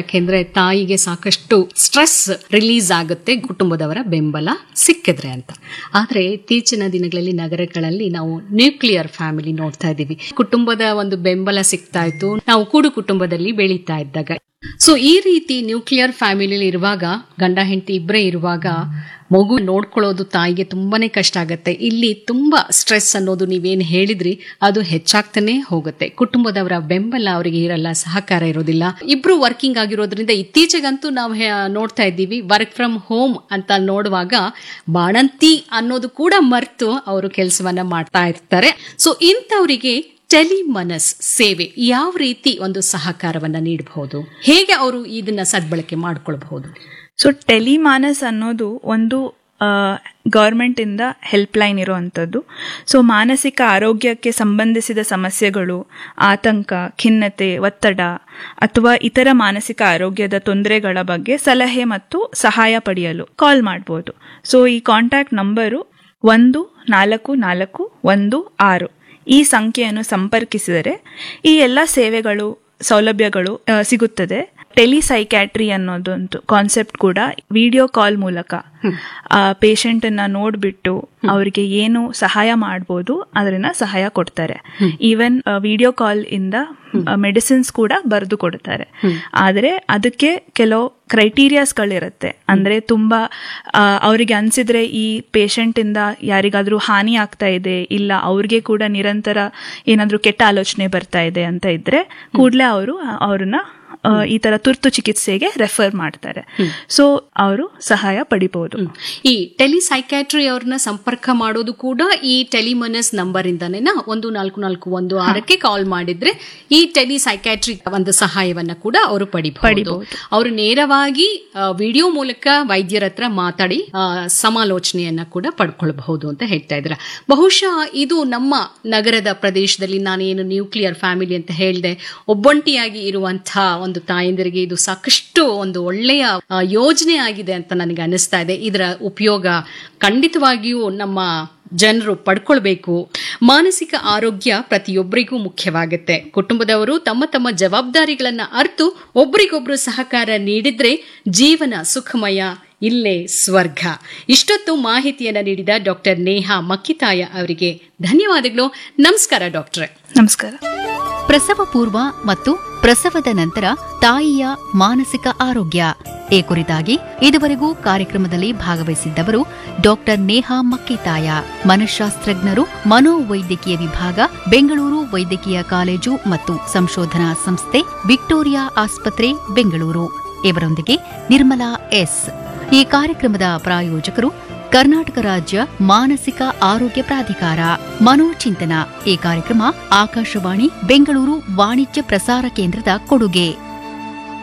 ಯಾಕೆಂದ್ರೆ ತಾಯಿಗೆ ಸಾಕಷ್ಟು ಸ್ಟ್ರೆಸ್ ರಿಲೀಸ್ ಆಗುತ್ತೆ ಕುಟುಂಬದವರ ಬೆಂಬಲ ಸಿಕ್ಕಿದ್ರೆ ಅಂತ ಆದ್ರೆ ಇತ್ತೀಚಿನ ದಿನಗಳಲ್ಲಿ ನಗರಗಳಲ್ಲಿ ನಾವು ನ್ಯೂಕ್ಲಿಯರ್ ಫ್ಯಾಮಿಲಿ ನೋಡ್ತಾ ಇದ್ದೀವಿ ಕುಟುಂಬದ ಒಂದು ಬೆಂಬಲ ಸಿಗ್ತಾ ಇತ್ತು ನಾವು ಕೂಡು ಕುಟುಂಬದಲ್ಲಿ ಬೆಳೀತಾ ಇದ್ದಾಗ ಸೊ ಈ ರೀತಿ ನ್ಯೂಕ್ಲಿಯರ್ ಫ್ಯಾಮಿಲಿ ಇರುವಾಗ ಗಂಡ ಹೆಂಡತಿ ಇಬ್ಬರೇ ಇರುವಾಗ ಮಗು ನೋಡ್ಕೊಳ್ಳೋದು ತಾಯಿಗೆ ತುಂಬಾನೇ ಕಷ್ಟ ಆಗತ್ತೆ ಇಲ್ಲಿ ತುಂಬಾ ಸ್ಟ್ರೆಸ್ ಅನ್ನೋದು ನೀವೇನು ಹೇಳಿದ್ರಿ ಅದು ಹೆಚ್ಚಾಗ್ತಾನೆ ಹೋಗುತ್ತೆ ಕುಟುಂಬದವರ ಬೆಂಬಲ ಅವರಿಗೆ ಇರಲ್ಲ ಸಹಕಾರ ಇರೋದಿಲ್ಲ ಇಬ್ರು ವರ್ಕಿಂಗ್ ಆಗಿರೋದ್ರಿಂದ ಇತ್ತೀಚೆಗಂತೂ ನಾವು ಹೇ- ನೋಡ್ತಾ ಇದ್ದೀವಿ ವರ್ಕ್ ಫ್ರಮ್ ಹೋಮ್ ಅಂತ ನೋಡುವಾಗ ಬಾಣಂತಿ ಅನ್ನೋದು ಕೂಡ ಮರೆತು ಅವರು ಕೆಲಸವನ್ನ ಮಾಡ್ತಾ ಇರ್ತಾರೆ ಸೊ ಇಂಥವರಿಗೆ ಟೆಲಿಮನಸ್ ಸೇವೆ ಯಾವ ರೀತಿ ಒಂದು ಸಹಕಾರವನ್ನ ನೀಡಬಹುದು ಹೇಗೆ ಅವರು ಇದನ್ನ ಸದ್ಬಳಕೆ ಮಾಡ್ಕೊಳ್ಬಹುದು ಸೊ ಟೆಲಿಮಾನಸ್ ಅನ್ನೋದು ಒಂದು ಗೌರ್ಮೆಂಟ್ ಇಂದ ಹೆಲ್ಪ್ ಲೈನ್ ಇರುವಂಥದ್ದು ಸೊ ಮಾನಸಿಕ ಆರೋಗ್ಯಕ್ಕೆ ಸಂಬಂಧಿಸಿದ ಸಮಸ್ಯೆಗಳು ಆತಂಕ ಖಿನ್ನತೆ ಒತ್ತಡ ಅಥವಾ ಇತರ ಮಾನಸಿಕ ಆರೋಗ್ಯದ ತೊಂದರೆಗಳ ಬಗ್ಗೆ ಸಲಹೆ ಮತ್ತು ಸಹಾಯ ಪಡೆಯಲು ಕಾಲ್ ಮಾಡ್ಬೋದು ಸೊ ಈ ಕಾಂಟ್ಯಾಕ್ಟ್ ನಂಬರು ಒಂದು ನಾಲ್ಕು ನಾಲ್ಕು ಒಂದು ಆರು ಈ ಸಂಖ್ಯೆಯನ್ನು ಸಂಪರ್ಕಿಸಿದರೆ ಈ ಎಲ್ಲ ಸೇವೆಗಳು ಸೌಲಭ್ಯಗಳು ಆ, ಸಿಗುತ್ತದೆ ಟೆಲಿಸೈಕ್ಯಾಟ್ರಿ ಅನ್ನೋದೊಂದು ಕಾನ್ಸೆಪ್ಟ್ ಕೂಡ ವಿಡಿಯೋ ಕಾಲ್ ಮೂಲಕ ಆ ಪೇಷಂಟ್ ಅನ್ನ ನೋಡ್ಬಿಟ್ಟು ಅವರಿಗೆ ಏನು ಸಹಾಯ ಮಾಡ್ಬೋದು ಅದನ್ನ ಸಹಾಯ ಕೊಡ್ತಾರೆ ಈವನ್ ವಿಡಿಯೋ ಕಾಲ್ ಇಂದ ಮೆಡಿಸಿನ್ಸ್ ಕೂಡ ಬರೆದು ಕೊಡ್ತಾರೆ ಆದ್ರೆ ಅದಕ್ಕೆ ಕೆಲವು ಕ್ರೈಟೀರಿಯಾಸ್ಗಳಿರುತ್ತೆ ಅಂದ್ರೆ ತುಂಬಾ ಆ, ಅವರಿಗೆ ಅನ್ಸಿದ್ರೆ ಈ ಪೇಷಂಟ್ ಇಂದ ಯಾರಿಗಾದ್ರೂ ಹಾನಿ ಆಗ್ತಾ ಇದೆ ಇಲ್ಲ ಅವ್ರಿಗೆ ಕೂಡ ನಿರಂತರ ಏನಾದ್ರೂ ಕೆಟ್ಟ ಆಲೋಚನೆ ಬರ್ತಾ ಇದೆ ಅಂತ ಇದ್ರೆ ಕೂಡಲೇ ಅವರು ಅವ್ರನ್ನ ಆ, ಈ ತರ ತುರ್ತು ಚಿಕಿತ್ಸೆಗೆ ರೆಫರ್ ಮಾಡ್ತಾರೆ ಸೊ ಅವರು ಸಹಾಯ ಪಡಿಬಹುದು ಈ ಟೆಲಿಸೈಕ್ಯಾಟ್ರಿ ಅವ್ರನ್ನ ಸಂಪರ್ಕ ಮಾಡೋದು ಕೂಡ ಈ ಟೆಲಿಮನಸ್ ನಂಬರ್ ಇಂದಾನೇನ ಒಂದು ನಾಲ್ಕು ನಾಲ್ಕು ಒಂದು ಆರಕ್ಕೆ ಕಾಲ್ ಮಾಡಿದ್ರೆ ಈ ಟೆಲಿಸೈಕ್ಯಾಟ್ರಿ ಒಂದು ಸಹಾಯವನ್ನ ಕೂಡ ಅವರು ಪಡಿಬಹುದು ಅವರು ನೇರವಾಗಿ ವಿಡಿಯೋ ಮೂಲಕ ವೈದ್ಯರ ಹತ್ರ ಮಾತಾಡಿ ಆ, ಸಮಾಲೋಚನೆಯನ್ನ ಕೂಡ ಪಡ್ಕೊಳ್ಬಹುದು ಅಂತ ಹೇಳ್ತಾ ಇದ್ರ ಬಹುಶಃ ಇದು ನಮ್ಮ ನಗರದ ಪ್ರದೇಶದಲ್ಲಿ ನಾನೇನು ನ್ಯೂಕ್ಲಿಯರ್ ಫ್ಯಾಮಿಲಿ ಅಂತ ಹೇಳಿದೆ ಒಬ್ಬಂಟಿಯಾಗಿ ಇರುವಂತಹ ಒಂದು ತಾಯಂದಿರಿಗೆ ಇದು ಸಾಕಷ್ಟು ಒಂದು ಒಳ್ಳೆಯ ಆ, ಯೋಜನೆ ಆಗಿದೆ ಅಂತ ನನಗೆ ಅನಿಸ್ತಾ ಇದೆ ಇದರ ಉಪಯೋಗ ಖಂಡಿತವಾಗಿಯೂ ನಮ್ಮ ಜನರು ಪಡ್ಕೊಳ್ಬೇಕು ಮಾನಸಿಕ ಆರೋಗ್ಯ ಪ್ರತಿಯೊಬ್ಬರಿಗೂ ಮುಖ್ಯವಾಗುತ್ತೆ ಕುಟುಂಬದವರು ತಮ್ಮ ತಮ್ಮ ಜವಾಬ್ದಾರಿಗಳನ್ನ ಅರ್ತು ಒಬ್ರಿಗೊಬ್ರು ಸಹಕಾರ ನೀಡಿದ್ರೆ ಜೀವನ ಸುಖಮಯ ಇಲ್ಲೇ ಸ್ವರ್ಗ ಇಷ್ಟೊತ್ತು ಮಾಹಿತಿಯನ್ನ ನೀಡಿದ ಡಾಕ್ಟರ್ ನೇಹಾ ಮಕ್ಕಿತಾಯ ಅವರಿಗೆ ಧನ್ಯವಾದಗಳು ನಮಸ್ಕಾರ ಡಾಕ್ಟ್ರೆ ನಮಸ್ಕಾರ ಪ್ರಸವ ಪೂರ್ವ ಮತ್ತು ಪ್ರಸವದ ನಂತರ ತಾಯಿಯ ಮಾನಸಿಕ ಆರೋಗ್ಯ ಈ ಕುರಿತಾಗಿ ಇದುವರೆಗೂ ಕಾರ್ಯಕ್ರಮದಲ್ಲಿ ಭಾಗವಹಿಸಿದ್ದವರು ಡಾಕ್ಟರ್ ನೇಹಾ ಮಕ್ಕಿತಾಯ ಮನಃಶಾಸ್ತ್ರಜ್ಞರು ಮನೋವೈದ್ಯಕೀಯ ವಿಭಾಗ ಬೆಂಗಳೂರು ವೈದ್ಯಕೀಯ ಕಾಲೇಜು ಮತ್ತು ಸಂಶೋಧನಾ ಸಂಸ್ಥೆ ವಿಕ್ಟೋರಿಯಾ ಆಸ್ಪತ್ರೆ ಬೆಂಗಳೂರು ಇವರೊಂದಿಗೆ ನಿರ್ಮಲಾ ಎಸ್ ಈ ಕಾರ್ಯಕ್ರಮದ ಪ್ರಾಯೋಜಕರು ಕರ್ನಾಟಕ ರಾಜ್ಯ ಮಾನಸಿಕ ಆರೋಗ್ಯ ಪ್ರಾಧಿಕಾರ ಮನೋಚಿಂತನ ಈ ಕಾರ್ಯಕ್ರಮ ಆಕಾಶವಾಣಿ ಬೆಂಗಳೂರು ವಾಣಿಜ್ಯ ಪ್ರಸಾರ ಕೇಂದ್ರದ ಕೊಡುಗೆ